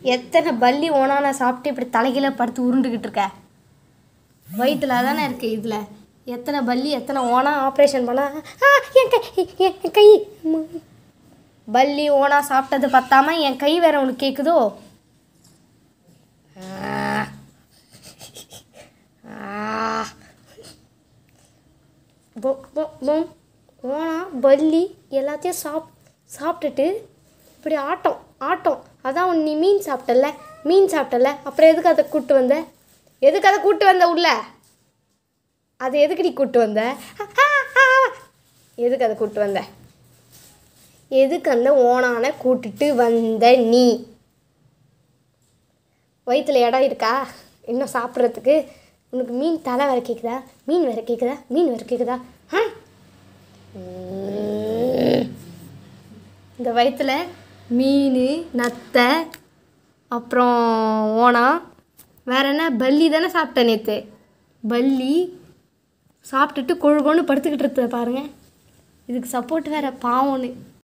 எத்தனை பல்லி ஓனான சாப்பிட்டு இப்படி தலைகீழ படுத்து உருண்டுக்கிட்டு இருக்க வயிற்றுல தானே இருக்கு இதில் எத்தனை பல்லி எத்தனை ஓனா ஆப்ரேஷன் பண்ணா ஆ, என் கை என் என் கை அம்மா. பல்லி ஓனா சாப்பிட்டது பத்தாம என் கை வேற உனக்கு கேட்குதோ ஆ. ஆ. பொ- பொ- பொம். ஓனா பல்லி எல்லாத்தையும் சாப் சாப்பிட்டுட்டு இப்படி ஆட்டம் ஆட்டம் அதான் உன் நீ மீன் சாப்பிட்டல மீன் சாப்பிட்டல அப்புறம் எதுக்கு அதை கூட்டு வந்த எதுக்கு அதை கூட்டு வந்த உள்ள அதை எதுக்கு நீ கூட்டு வந்த ஆ, ஆ, ஆ. எதுக்கு அதை கூட்டு வந்த எதுக்கு அந்த ஓனானை கூட்டிட்டு வந்த நீ வயிற்றுல இடம் இருக்கா இன்னும் சாப்பிட்றதுக்கு உனக்கு மீன் தலை வேற கேட்குதா மீன் வேற கேட்குதா மீன் வேற கேட்குதா ஆ உம். இந்த வயிற்றுல மீன் நத்தை அப்புறம் ஓனா வேற என்ன பல்லி தானே சாப்பிட்டேன் நேற்று பல்லி சாப்பிட்டுட்டு கொழு கொழுன்னு படுத்துக்கிட்டு இருந்தது பாருங்க இதுக்கு சப்போர்ட் வேற பாவம்னு